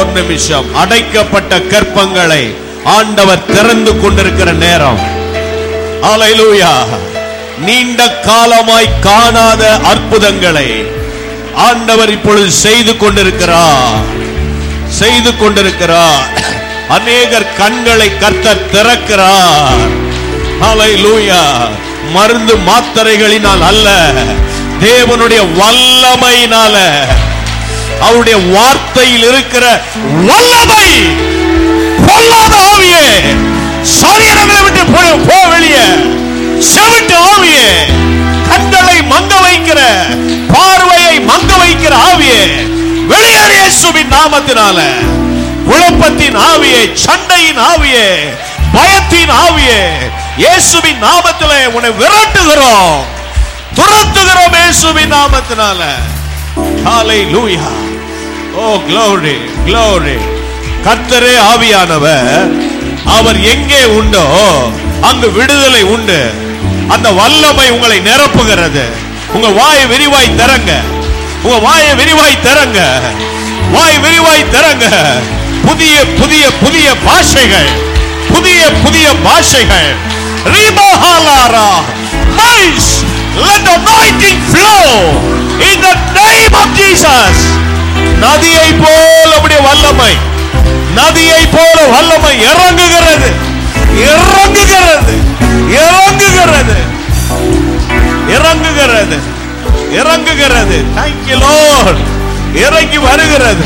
ஒரு நிமிஷம் அடைக்கப்பட்ட கற்பங்களை ஆண்டவர் திறந்து கொண்டிருக்கிற நேரம் ஹalleluya நீண்ட காலமாய் காணாத அற்புதங்களை ஆண்டவர் இப்பொழுது செய்து கொண்டிருக்கிறார் செய்து கொண்டிருக்கிறார் அநேகர் கண்களை கர்த்தர் திறக்கிறார் ஹalleluya மருந்து மாத்திரைகளினால் அல்ல தேவனுடைய வல்லமையினால அவருடைய வார்த்தையில் இருக்கிற வல்லமை பொல்லாத ஆவியே சரீரங்களை விட்டு போ போ வெளியே செவிட்டு ஆவியே கண்களை மங்க வைக்கிற பார்வையை மங்க வைக்கிற ஆவியே வெளியேறு இயேசுவின் நாமத்தினால குழப்பத்தின் ஆவியே சண்டையின் ஆவியே பயத்தின் ஆவியே இயேசுவின் நாமத்திலே உன்னை விரட்டுகிறோம் துரத்துகிறோம் இயேசுவின் நாமத்தினால ஹalleluya ஓ glory glory கர்த்தரே ஆவியானவர் அவர் எங்கே உண்டோ அங்கு விடுதலை உண்டு அந்த வல்லமை உங்களை நிரப்புகிறது உங்க வாயை விரிவாய் திறங்க உங்க வாயை விரிவாய் திறங்க வாய் விரிவாய் திறங்க புதிய புதிய புதிய பாஷைகள் புதிய புதிய பாஷைகள் ரீபஹாலாரா மைஸ் let the anointing flow in the name of Jesus நதியை போல அப்படியே வல்லமை நதியை போல வல்லமை இறங்குகிறது இறங்குகிறது இறங்குகிறது இறங்குகிறது இறங்குகிறது தேங்க்யூ லோர்ட் இறங்கி வருகிறது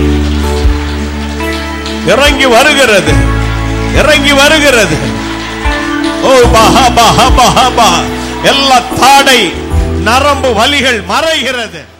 இறங்கி வருகிறது இறங்கி வருகிறது ஓ பஹா பஹா பஹா பஹா எல்லா தாடை நரம்பு வலிகள் மறைகிறது